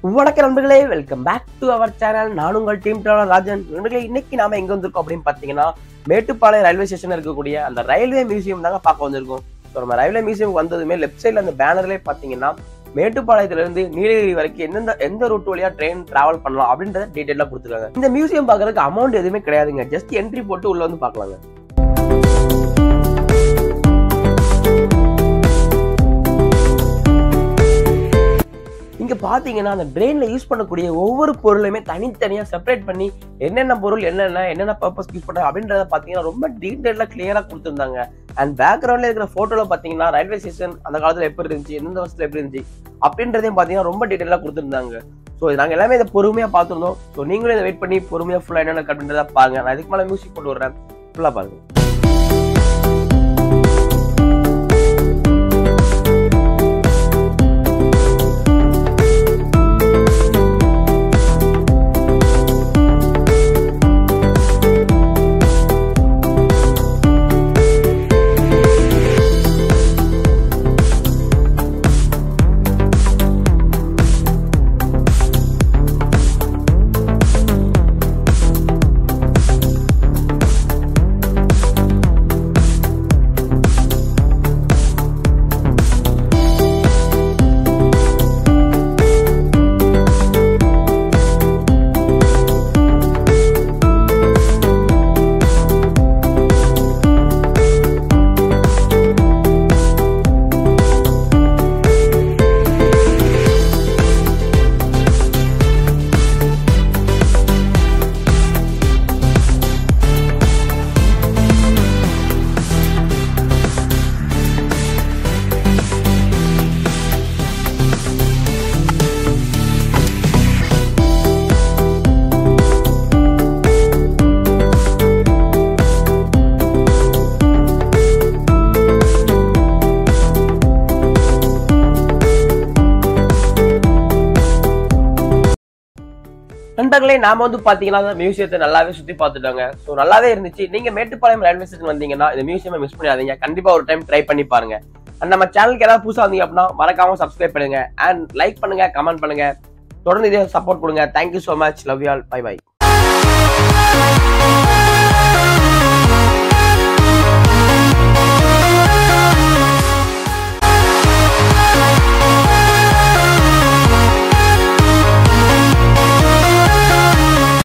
வணக்கம் நண்பர்களே welcome back to our channel நான் உங்கள் டீம் டிராவலர் ராஜன் நண்பர்களே இன்னைக்கு நாம எங்க வந்திருக்கோம் அப்படின்னு பாத்தீங்கன்னா மேட்டுப்பாளையம் ரயில்வே ஸ்டேஷன்ல இருக்கக்கூடிய அந்த ரயில்வே மியூசியம் தாங்க பார்க்க வந்திருக்கோம் ஸோ நம்ம ரயில்வே மியூசியம் வந்ததுமே லெஃப்ட் சைட்ல அந்த பேனர்லேயே பாத்தீங்கன்னா மேட்டுப்பாளையத்துல இருந்து நீலகிரி வரைக்கும் எந்தெந்த எந்த ரூட் வழியா ட்ரெயின் டிராவல் பண்ணலாம் அப்படின்றத டீட்டெயிலாக கொடுத்துருக்காங்க இந்த மியூசியம் பார்க்கறதுக்கு அமௌண்ட் எதுவுமே கிடையாதுங்க ஜஸ்ட் என்ட்ரி போட்டு உள்ள வந்து பார்க்கலாங்க இங்க பாத்தீங்கன்னா அந்த ட்ரெயின்ல யூஸ் பண்ணக்கூடிய ஒவ்வொரு பொருளையுமே தனித்தனியா செப்பரேட் பண்ணி என்னென்ன பொருள் என்னென்ன என்னென்ன பர்பஸ் யூஸ் பண்ற அப்படின்றத பாத்தீங்கன்னா ரொம்ப டீட்டெயிலா கிளியரா கொடுத்துருந்தாங்க அண்ட் பேக்ரவுண்ட்ல இருக்கிற போட்டோல பாத்தீங்கன்னா ரயில்வே ஸ்டேஷன் அந்த காலத்துல எப்படி இருந்துச்சு எந்தெந்த வருஷத்துல எப்படி இருந்துச்சு அப்படின்றதையும் பாத்தீங்கன்னா ரொம்ப டீட்டெயிலா கொடுத்துருந்தாங்க ஸோ நாங்க எல்லாமே இதை பொறுமையா பார்த்துருந்தோம் ஸோ நீங்களும் இதை வெயிட் பண்ணி பொறுமையா ஃபுல்லா என்னென்ன அப்படின்றத பாருங்க நான் இதுக்கு மேல மியூசிக் போட்டு விடுறேன் ஃபுல்லா பாருங்க நண்பர்களே நாம வந்து பாத்தீங்கன்னா அந்த மியூசியத்தை நல்லாவே சுத்தி பார்த்துட்டாங்க ஸோ நல்லாவே இருந்துச்சு நீங்க மேட்டுப்பாளையம் ரயில்வே ஸ்டேஷன் வந்தீங்கன்னா இந்த மியூசியமை மிஸ் பண்ணிடாதீங்க கண்டிப்பா ஒரு டைம் ட்ரை பண்ணி பாருங்க அண்ட் நம்ம சேனலுக்கு ஏதாவது புதுசா வந்தீங்க அப்படின்னா மறக்காம சப்ஸ்கிரைப் பண்ணுங்க அண்ட் லைக் பண்ணுங்க கமெண்ட் பண்ணுங்க தொடர்ந்து இதே சப்போர்ட் கொடுங்க thank you so much love you all bye by